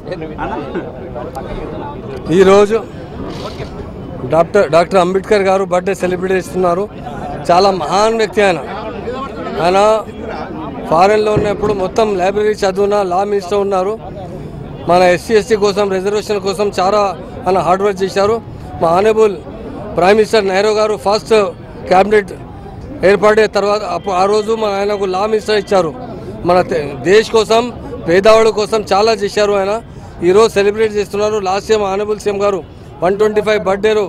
ఈరోజు doctor doctor Ambedkar గారు birthday celebrate చేస్తున్నారు చాలా మహాన్ వ్యక్తి ఆయన ఆయన ఫారెన్లో ఉన్నప్పుడు మొత్తం లైబ్రరీ చదివిన లా మినిస్టర్ ఉన్నారు మన ఎస్సీ ఎస్టీ కోసం రిజర్వేషన్ కోసం చాలా ఆయన హార్డ్ వర్క్ చేశారు మా ఆనరబుల్ ప్రైమ్ మినిస్టర్ నెహ్రూ గారు ఫస్ట్ క్యాబినెట్ ఏర్పడే తర్వాత అప్పుడు ఆ రోజు మన ఆయనకు లా మినిస్టర్ ఇచ్చారు మన తే- దేశ్ కోసం పేదవాళ్ళ కోసం చాలా చేశారు ఆయన ఈరోజు సెలబ్రేట్ చేస్తున్నారు లాస్ట్ ఇయర్ ఆనరబుల్ సీఎం గారు वन ट्वेंटी फाइव बर्थडे रो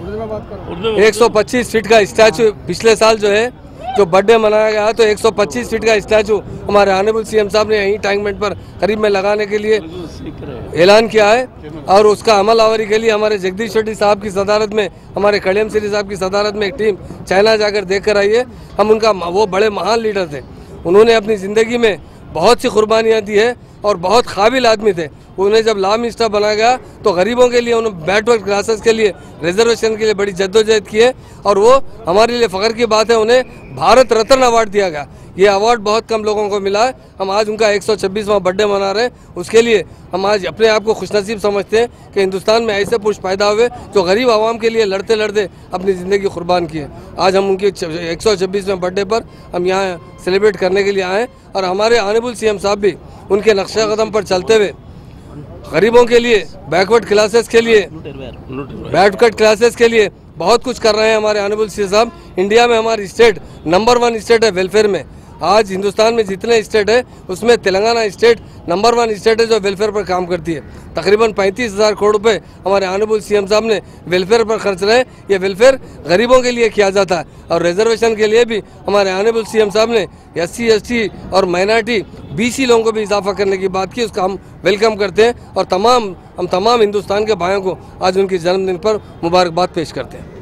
एक सौ पच्चीस फीट का स्टैचू पिछले साल जो है जो बर्थडे मनाया गया तो 125 फीट का स्टैचू हमारे ऑनरेबल सीएम साहब ने यहीं टैंकमेंट पर करीब में लगाने के लिए ऐलान किया है और उसका अमल आवरी के लिए हमारे जगदीश शेट्टी साहब की सदारत में हमारे कड़ियम श्री साहब की सदारत में एक टीम चाइना जाकर देख कर आई है हम उनका वो बड़े महान लीडर थे उन्होंने अपनी ज़िंदगी में बहुत सी कुर्बानियाँ दी है और बहुत काबिल आदमी थे उन्हें जब लॉ मिनिस्टर बनाया गया तो गरीबों के लिए उन्होंने बैकवर्ड क्लासेस के लिए रिजर्वेशन के लिए बड़ी जद्दोजहद की है और वो हमारे लिए फ़ख्र की बात है उन्हें भारत रत्न अवार्ड दिया गया ये अवार्ड बहुत कम लोगों को मिला है हम आज उनका 126वां बर्थडे मना रहे हैं उसके लिए हम आज अपने आप को खुशनसीब समझते हैं कि हिंदुस्तान में ऐसे पुरुष पैदा हुए जो गरीब आवाम के लिए लड़ते लड़ते अपनी ज़िंदगी कुर्बान किए आज हम उनके एक सौ छब्बीसवें बर्थडे पर हम यहाँ सेलिब्रेट करने के लिए आए हैं और हमारे आनेबुल सीएम साहब भी उनके नक्शा कदम पर चलते हुए गरीबों के लिए बैकवर्ड क्लासेस के लिए बैकवर्ड क्लासेस के लिए बहुत कुछ कर रहे हैं हमारे ऑनरेबल सी साहब इंडिया में हमारी स्टेट नंबर वन स्टेट है वेलफेयर में आज हिंदुस्तान में जितने स्टेट है उसमें Telangana state number one state है जो वेलफेयर पर काम करती है तकरीबन पैंतीस हज़ार करोड़ रुपए हमारे ऑनरेबल सीएम साहब ने वेलफेयर पर खर्च रहे ये वेलफेयर गरीबों के लिए किया जाता है और रिजर्वेशन के लिए भी हमारे ऑनरेबल सीएम साहब ने एस सी और माइनॉरिटी बीसी लोगों को भी इजाफा करने की बात की उसका हम वेलकम करते हैं और तमाम हम तमाम हिंदुस्तान के भाइयों को आज उनके जन्मदिन पर मुबारकबाद पेश करते हैं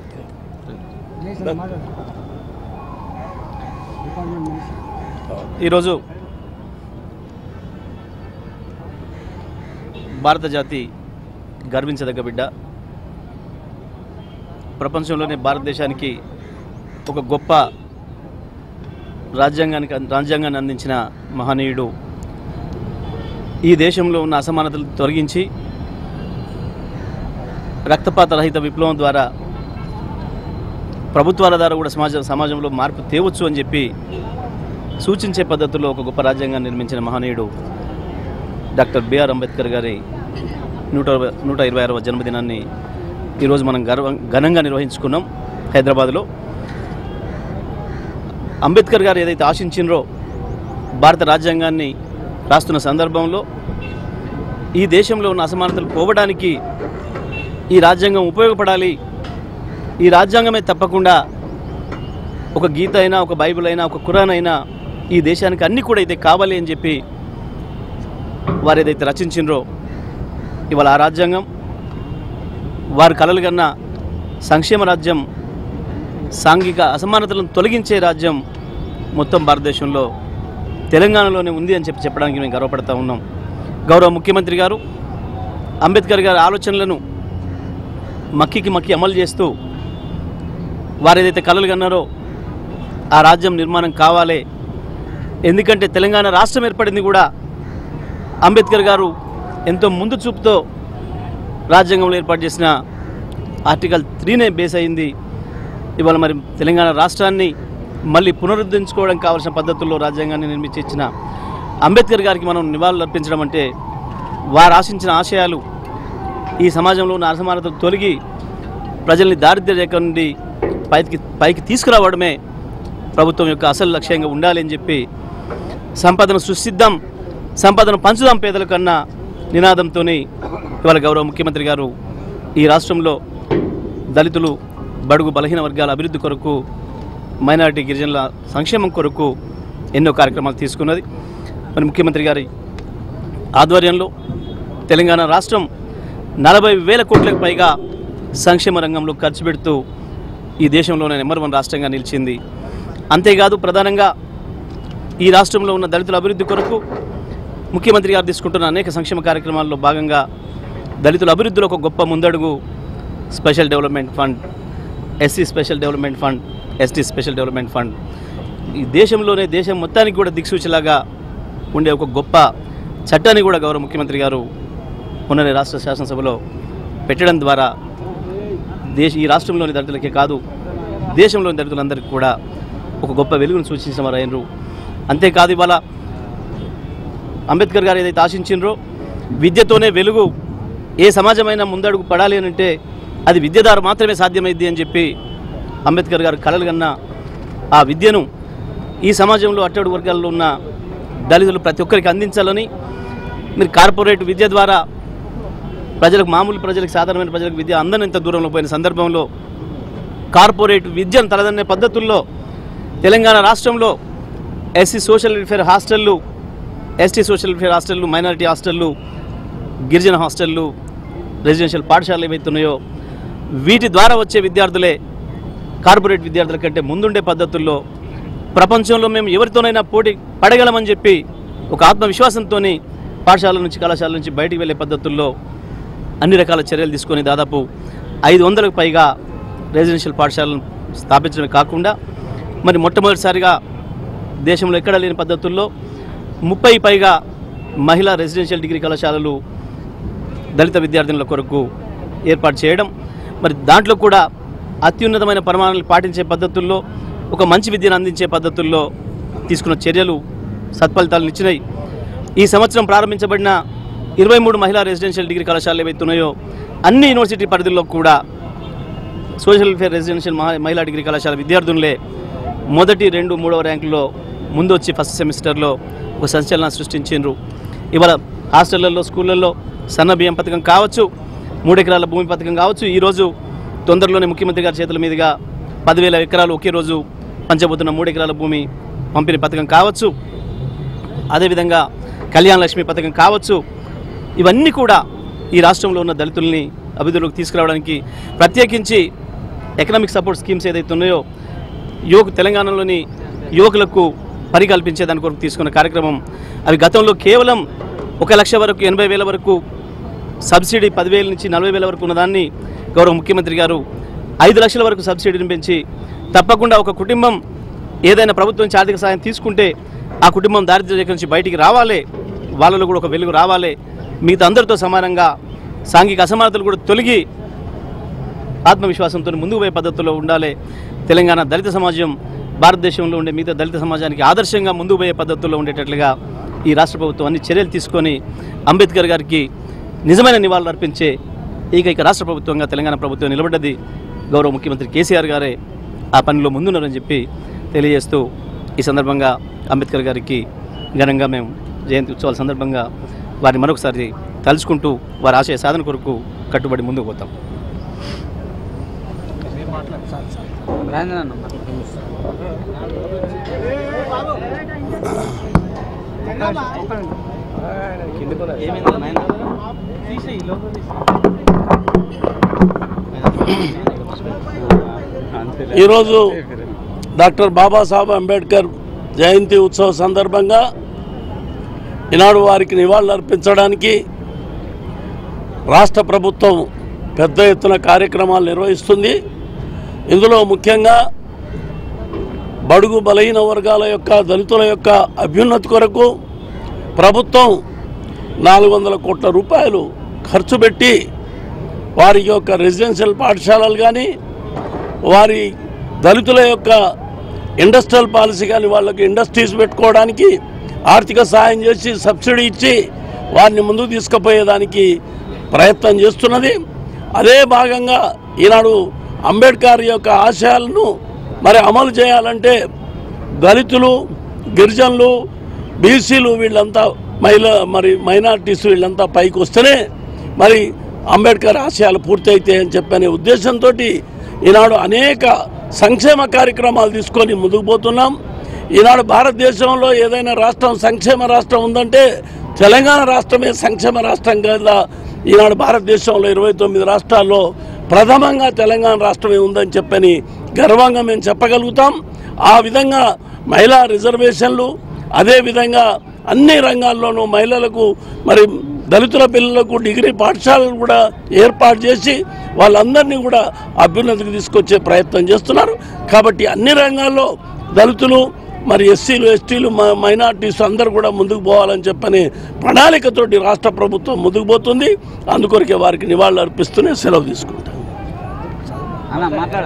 ఈరోజు భారత జాతి గర్వించదగ్గ బిడ్డ ప్రపంచంలోనే భారతదేశానికి ఒక గొప్ప రాజ్యాంగానికి రాజ్యాంగాన్ని అందించిన మహనీయుడు ఈ దేశంలో ఉన్న అసమానతలు తొలగించి రక్తపాత రహిత విప్లవం ద్వారా ప్రభుత్వాల ద్వారా కూడా సమాజ సమాజంలో మార్పు తేవచ్చు అని చెప్పి సూచించే పద్ధతుల్లో ఒక గొప్ప రాజ్యాంగాన్ని నిర్మించిన మహనీయుడు డాక్టర్ బిఆర్ అంబేద్కర్ గారి నూట ఇరవై- నూట ఇరవై ఆరవ జన్మదినాన్ని ఈరోజు మనం గర్వ ఘనంగా నిర్వహించుకున్నాం హైదరాబాద్లో అంబేద్కర్ గారు ఏదైతే ఆశించినరో భారత రాజ్యాంగాన్ని రాస్తున్న సందర్భంలో ఈ దేశంలో ఉన్న అసమానతలు పోవడానికి ఈ రాజ్యాంగం ఉపయోగపడాలి ఈ రాజ్యాంగమే తప్పకుండా ఒక గీత అయినా ఒక బైబిల్ అయినా ఒక ఖురాన్ అయినా ఈ దేశానికి అన్నీ కూడా అయితే కావాలి అని చెప్పి వారు ఏదైతే రచించినరో ఇవాళ ఆ రాజ్యాంగం వారు కలలు కన్నా సంక్షేమ రాజ్యం సాంఘిక అసమానతలను తొలగించే రాజ్యం మొత్తం భారతదేశంలో తెలంగాణలోనే ఉంది అని చెప్పి చెప్పడానికి మేము గర్వపడతా ఉన్నాం గౌరవ ముఖ్యమంత్రి గారు అంబేద్కర్ గారి ఆలోచనలను మక్కికి మక్కి అమలు చేస్తూ వారు ఏదైతే కలలు కన్నారో ఆ రాజ్యం నిర్మాణం కావాలి ఎందుకంటే తెలంగాణ రాష్ట్రం ఏర్పడింది కూడా అంబేద్కర్ గారు ఎంతో ముందు చూపుతో రాజ్యాంగంలో ఏర్పాటు చేసిన ఆర్టికల్ త్రీనే బేస్ అయింది ఇవాళ మరి తెలంగాణ రాష్ట్రాన్ని మళ్ళీ పునరుద్ధరించుకోవడం కావాల్సిన పద్ధతుల్లో రాజ్యాంగాన్ని నిర్మించి ఇచ్చిన అంబేద్కర్ గారికి మనం నివాళులు అర్పించడం అంటే వారు ఆశించిన ఆశయాలు ఈ సమాజంలో ఉన్న అసమానతలు తొలగి ప్రజల్ని దారిద్ర్య రేఖ నుండి పైకి పైకి తీసుకురావడమే ప్రభుత్వం యొక్క అసలు లక్ష్యంగా ఉండాలి అని చెప్పి సంపదను సృష్టిద్దాం సంపదను పంచుదాం పేదల కన్నా నినాదంతో ఇవాళ గౌరవ ముఖ్యమంత్రి గారు ఈ రాష్ట్రంలో దళితులు బడుగు బలహీన వర్గాల అభివృద్ధి కొరకు మైనారిటీ గిరిజనుల సంక్షేమం కొరకు ఎన్నో కార్యక్రమాలు తీసుకున్నది మరి ముఖ్యమంత్రి గారి ఆధ్వర్యంలో తెలంగాణ రాష్ట్రం నలభై వేల కోట్లకు పైగా సంక్షేమ రంగంలో ఖర్చు పెడుతూ ఈ దేశంలోనే నెంబర్ వన్ రాష్ట్రంగా నిలిచింది అంతేకాదు ప్రధానంగా ఈ రాష్ట్రంలో ఉన్న దళితుల అభివృద్ధి కొరకు ముఖ్యమంత్రి గారు తీసుకుంటున్న అనేక సంక్షేమ కార్యక్రమాల్లో భాగంగా దళితుల అభివృద్ధిలో ఒక గొప్ప ముందడుగు special development fund SC special development fund ST special development fund ఈ దేశంలోనే దేశం మొత్తానికి కూడా దిక్సూచిలాగా ఉండే ఒక గొప్ప చట్టాన్ని కూడా గౌరవ ముఖ్యమంత్రి గారు మొన్ననే రాష్ట్ర శాసనసభలో పెట్టడం ద్వారా దేశ ఈ రాష్ట్రంలోని దళితులకే కాదు దేశంలోని దళితులందరికీ కూడా ఒక గొప్ప వెలుగును సూచించిన వారు అయినరు అంతేకాదు ఇవాళ అంబేద్కర్ గారు ఏదైతే ఆశించినరో విద్యతోనే వెలుగు ఏ సమాజమైనా ముందడుగు పడాలి అని అంటే అది విద్య ద్వారా మాత్రమే సాధ్యమైంది అని చెప్పి అంబేద్కర్ గారు కలలు కన్న ఆ విద్యను ఈ సమాజంలో అట్టడుగు వర్గాల్లో ఉన్న దళితులు ప్రతి ఒక్కరికి అందించాలని మీరు కార్పొరేట్ విద్య ద్వారా ప్రజలకు మామూలు ప్రజలకు సాధారణమైన ప్రజలకు విద్య అందనంత దూరంలో పోయిన సందర్భంలో కార్పొరేట్ విద్యను తలదన్నే పద్ధతుల్లో తెలంగాణ రాష్ట్రంలో ఎస్సీ సోషల్ వెల్ఫేర్ హాస్టళ్ళు ఎస్టీ సోషల్ వెల్ఫేర్ హాస్టళ్ళు మైనారిటీ హాస్టళ్ళు గిరిజన హాస్టళ్ళు రెసిడెన్షియల్ పాఠశాలలు ఏవైతే ఉన్నాయో వీటి ద్వారా వచ్చే విద్యార్థులే కార్పొరేట్ విద్యార్థుల కంటే ముందుండే పద్ధతుల్లో ప్రపంచంలో మేము ఎవరితోనైనా పోటీ పడగలమని చెప్పి ఒక ఆత్మవిశ్వాసంతో పాఠశాల నుంచి కళాశాల నుంచి బయటికి వెళ్ళే పద్ధతుల్లో అన్ని రకాల చర్యలు తీసుకొని దాదాపు ఐదు వందలకు పైగా రెసిడెన్షియల్ పాఠశాలను స్థాపించడమే కాకుండా మరి మొట్టమొదటిసారిగా దేశంలో ఎక్కడ లేని పద్ధతుల్లో ముప్పై పైగా మహిళా రెసిడెన్షియల్ డిగ్రీ కళాశాలలు దళిత విద్యార్థినుల కొరకు ఏర్పాటు చేయడం మరి దాంట్లో కూడా అత్యున్నతమైన ప్రమాణాలు పాటించే పద్ధతుల్లో ఒక మంచి విద్యను అందించే పద్ధతుల్లో తీసుకున్న చర్యలు సత్ఫలితాలను ఇచ్చినాయి ఈ సంవత్సరం ప్రారంభించబడిన ఇరవై మూడు మహిళా రెసిడెన్షియల్ డిగ్రీ కళాశాలలు ఏవైతే ఉన్నాయో అన్ని యూనివర్సిటీ పరిధిలో కూడా సోషల్ వెల్ఫేర్ రెసిడెన్షియల్ మహా- మహిళా డిగ్రీ కళాశాల విద్యార్థులే మొదటి రెండు మూడవ ర్యాంకులో ముందు వచ్చి ఫస్ట్ సెమిస్టర్లో ఒక సంచలనం సృష్టించిండ్రు ఇవాళ హాస్టళ్లలో స్కూళ్ళల్లో సన్న బియ్యం పథకం కావచ్చు మూడు ఎకరాల భూమి పథకం కావచ్చు ఈరోజు తొందరలోనే ముఖ్యమంత్రి గారి చేతుల మీదుగా పదివేల ఎకరాలు ఒకే రోజు పంచబోతున్న మూడు ఎకరాల భూమి పంపిణీ పథకం కావచ్చు అదేవిధంగా కళ్యాణ లక్ష్మి పథకం కావచ్చు ఇవన్నీ కూడా ఈ రాష్ట్రంలో ఉన్న దళితుల్ని అభివృద్ధిలోకి తీసుకురావడానికి ప్రత్యేకించి ఎకనామిక్ సపోర్ట్ స్కీమ్స్ ఏదైతే ఉన్నాయో యువకు తెలంగాణలోని యువకులకు పని కల్పించే దాని కొరకు తీసుకున్న కార్యక్రమం అవి గతంలో కేవలం ఒక లక్ష వరకు ఎనభై వేల వరకు సబ్సిడీ పదివేల నుంచి నలభై వేల వరకు ఉన్నదాన్ని గౌరవ ముఖ్యమంత్రి గారు ఐదు లక్షల వరకు సబ్సిడీని పెంచి తప్పకుండా ఒక కుటుంబం ఏదైనా ప్రభుత్వం నుంచి ఆర్థిక సహాయం తీసుకుంటే ఆ కుటుంబం దారిద్ర్య రేఖ నుంచి బయటికి రావాలి వాళ్ళలో కూడా ఒక వెలుగు రావాలి మిగతా అందరితో సమానంగా సాంఘిక అసమానతలు కూడా తొలగి ఆత్మవిశ్వాసంతో ముందుకు పోయే పద్ధతిలో ఉండాలి తెలంగాణ దళిత సమాజం భారతదేశంలో ఉండే మిగతా దళిత సమాజానికి ఆదర్శంగా ముందుకు పోయే పద్ధతుల్లో ఉండేటట్లుగా ఈ రాష్ట్ర ప్రభుత్వం అన్ని చర్యలు తీసుకొని అంబేద్కర్ గారికి నిజమైన నివాళులు అర్పించే ఏకైక రాష్ట్ర ప్రభుత్వంగా తెలంగాణ ప్రభుత్వం నిలబడ్డది గౌరవ ముఖ్యమంత్రి కేసీఆర్ గారే ఆ పనిలో ముందున్నారని చెప్పి తెలియజేస్తూ ఈ సందర్భంగా అంబేద్కర్ గారికి ఘనంగా మేము జయంతి ఉత్సవాల సందర్భంగా వారిని మరొకసారి తలుచుకుంటూ వారి ఆశయ సాధన కొరకు కట్టుబడి ముందుకు పోతాం ఈరోజు డాక్టర్ బాబాసాహెబ్ అంబేద్కర్ జయంతి ఉత్సవ సందర్భంగా ఈనాడు వారికి నివాళులు అర్పించడానికి రాష్ట్ర ప్రభుత్వం పెద్ద ఎత్తున కార్యక్రమాలు నిర్వహిస్తుంది ఇందులో ముఖ్యంగా బడుగు బలహీన వర్గాల యొక్క దళితుల యొక్క అభ్యున్నతి కొరకు ప్రభుత్వం నాలుగు వందల కోట్ల రూపాయలు ఖర్చు పెట్టి వారి యొక్క రెసిడెన్షియల్ పాఠశాలలు కానీ వారి దళితుల యొక్క ఇండస్ట్రియల్ పాలసీ కానీ వాళ్ళకి ఇండస్ట్రీస్ పెట్టుకోవడానికి ఆర్థిక సహాయం చేసి సబ్సిడీ ఇచ్చి వారిని ముందుకు తీసుకుపోయేదానికి ప్రయత్నం చేస్తున్నది అదే భాగంగా ఈనాడు అంబేద్కర్ యొక్క ఆశయాలను మరి అమలు చేయాలంటే దళితులు గిరిజనులు బీసీలు వీళ్ళంతా మహిళ మరి మైనార్టీస్ వీళ్ళంతా పైకి వస్తేనే మరి అంబేద్కర్ ఆశయాలు పూర్తయితాయి అని చెప్పనే ఉద్దేశంతో ఈనాడు అనేక సంక్షేమ కార్యక్రమాలు తీసుకొని ముందుకు పోతున్నాం ఈనాడు భారతదేశంలో ఏదైనా రాష్ట్రం సంక్షేమ రాష్ట్రం ఉందంటే తెలంగాణ రాష్ట్రమే సంక్షేమ రాష్ట్రం కదా ఈనాడు భారతదేశంలో ఇరవై తొమ్మిది రాష్ట్రాల్లో ప్రథమంగా తెలంగాణ రాష్ట్రమే ఉందని చెప్పని గర్వంగా మేము చెప్పగలుగుతాం ఆ విధంగా మహిళా రిజర్వేషన్లు అదేవిధంగా అన్ని రంగాల్లోనూ మహిళలకు మరి దళితుల పిల్లలకు డిగ్రీ పాఠశాలలు కూడా ఏర్పాటు చేసి వాళ్ళందరినీ కూడా అభ్యున్నతికి తీసుకొచ్చే ప్రయత్నం చేస్తున్నారు కాబట్టి అన్ని రంగాల్లో దళితులు మరి ఎస్సీలు ఎస్టీలు మైనార్టీస్ అందరూ కూడా ముందుకు పోవాలని చెప్పని ప్రణాళికతోటి రాష్ట్ర ప్రభుత్వం ముందుకు పోతుంది అందుకొరకే వారికి నివాళులు అర్పిస్తూనే సెలవు తీసుకుంటాం అన్న మాట్లాడ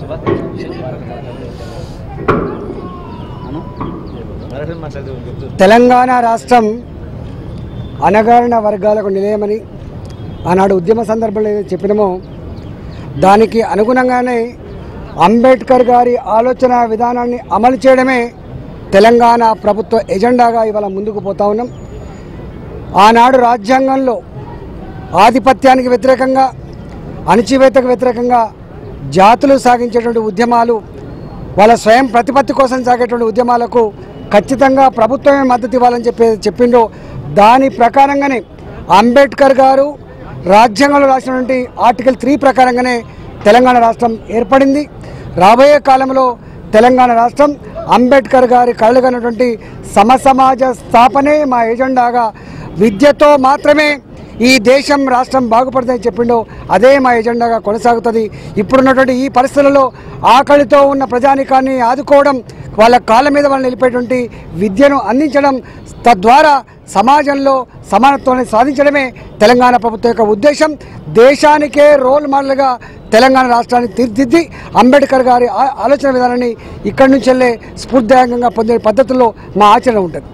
తెలంగాణ రాష్ట్రం అణగారిన వర్గాలకు నిలయమని ఆనాడు ఉద్యమ సందర్భంలో ఏదైతే చెప్పినామో దానికి అనుగుణంగానే అంబేద్కర్ గారి ఆలోచన విధానాన్ని అమలు చేయడమే తెలంగాణ ప్రభుత్వ ఎజెండాగా ఇవాళ ముందుకు పోతా ఉన్నాం ఆనాడు రాజ్యాంగంలో ఆధిపత్యానికి వ్యతిరేకంగా అణచివేతకు వ్యతిరేకంగా జాతులు సాగించేటువంటి ఉద్యమాలు వాళ్ళ స్వయం ప్రతిపత్తి కోసం సాగేటువంటి ఉద్యమాలకు ఖచ్చితంగా ప్రభుత్వమే మద్దతు ఇవ్వాలని చెప్పి చెప్పిండ్రో దాని ప్రకారంగానే అంబేద్కర్ గారు రాజ్యాంగంలో రాసినటువంటి ఆర్టికల్ త్రీ ప్రకారంగానే తెలంగాణ రాష్ట్రం ఏర్పడింది రాబోయే కాలంలో తెలంగాణ రాష్ట్రం అంబేద్కర్ గారి కళ్ళుగన్నటువంటి సమసమాజ స్థాపనే మా ఎజెండాగా విద్యతో మాత్రమే ఈ దేశం రాష్ట్రం బాగుపడుతుందని చెప్పిండో అదే మా ఎజెండాగా కొనసాగుతుంది ఇప్పుడున్నటువంటి ఈ పరిస్థితులలో ఆకలితో ఉన్న ప్రజానికాన్ని ఆదుకోవడం వాళ్ళ కాళ్ళ మీద వాళ్ళు నిలిపేటువంటి విద్యను అందించడం తద్వారా సమాజంలో సమానత్వాన్ని సాధించడమే తెలంగాణ ప్రభుత్వం యొక్క ఉద్దేశం దేశానికే రోల్ మోడల్గా తెలంగాణ రాష్ట్రాన్ని తీర్చిదిద్ది అంబేద్కర్ గారి ఆ- ఆలోచన విధానాన్ని ఇక్కడి నుంచి వెళ్ళే స్ఫూర్తిదాయకంగా పొందే పద్ధతుల్లో మా ఆచరణ ఉంటుంది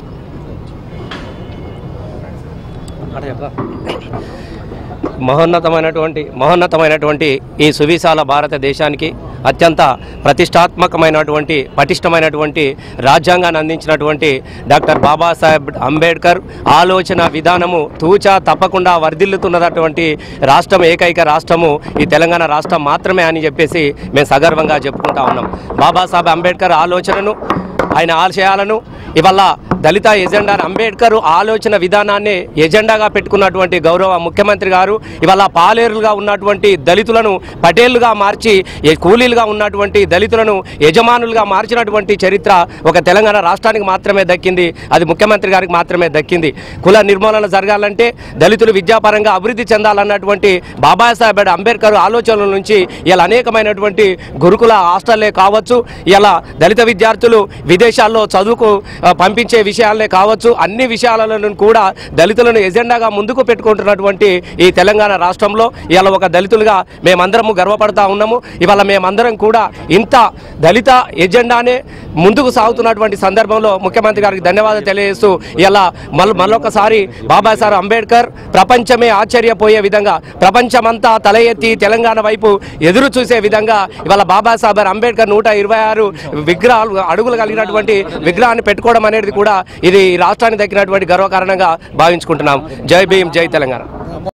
మహోన్నతమైనటువంటి మహోన్నతమైనటువంటి ఈ సువిశాల భారతదేశానికి అత్యంత ప్రతిష్టాత్మకమైనటువంటి పటిష్టమైనటువంటి రాజ్యాంగాన్ని అందించినటువంటి డాక్టర్ బాబాసాహెబ్ అంబేద్కర్ ఆలోచన విధానము తూచా తప్పకుండా వర్ధిల్లుతున్నటువంటి రాష్ట్రం ఏకైక రాష్ట్రము ఈ తెలంగాణ రాష్ట్రం మాత్రమే అని చెప్పేసి మేము సగర్వంగా చెప్పుకుంటా ఉన్నాం బాబాసాహెబ్ అంబేద్కర్ ఆలోచనను ఆయన ఆశయాలను ఇవాళ దళిత ఎజెండా అంబేద్కర్ ఆలోచన విధానాన్ని ఎజెండాగా పెట్టుకున్నటువంటి గౌరవ ముఖ్యమంత్రి గారు ఇవాళ పాలేరులుగా ఉన్నటువంటి దళితులను పటేళ్లుగా మార్చి ఏ కూలీలుగా ఉన్నటువంటి దళితులను యజమానులుగా మార్చినటువంటి చరిత్ర ఒక తెలంగాణ రాష్ట్రానికి మాత్రమే దక్కింది అది ముఖ్యమంత్రి గారికి మాత్రమే దక్కింది కుల నిర్మూలన జరగాలంటే దళితులు విద్యాపరంగా అభివృద్ధి చెందాలన్నటువంటి బాబాసాహెబ్ అంబేద్కర్ ఆలోచనల నుంచి ఇలా అనేకమైనటువంటి గురుకుల హాస్టల్లే కావచ్చు ఇలా దళిత విద్యార్థులు విదేశాల్లో చదువుకు ఆ, పంపించే విషయాలనే కావచ్చు అన్ని విషయాలను కూడా దళితులను ఎజెండాగా ముందుకు పెట్టుకుంటున్నటువంటి ఈ తెలంగాణ రాష్ట్రంలో ఇవాళ ఒక దళితులుగా మేమందరము గర్వపడతా ఉన్నాము ఇవాళ మేమందరం కూడా ఇంత దళిత ఎజెండానే ముందుకు సాగుతున్నటువంటి సందర్భంలో ముఖ్యమంత్రి గారికి ధన్యవాదాలు తెలియజేస్తూ ఇలా మళ్ళీ మళ్ళొకసారి బాబాసాహెబ్ అంబేద్కర్ ప్రపంచమే ఆశ్చర్యపోయే విధంగా ప్రపంచమంతా తల ఎత్తి తెలంగాణ వైపు ఎదురు చూసే విధంగా ఇవాళ బాబాసాహెబ్ అంబేద్కర్ నూట ఇరవై ఆరు విగ్రహాలు అడుగులు కలిగినటువంటి విగ్రహాన్ని పెట్టుకోవడం అనేది కూడా ఇది ఈ రాష్ట్రానికి దక్కినటువంటి గర్వకారణంగా భావించుకుంటున్నాం జై భీమ్ జై తెలంగాణ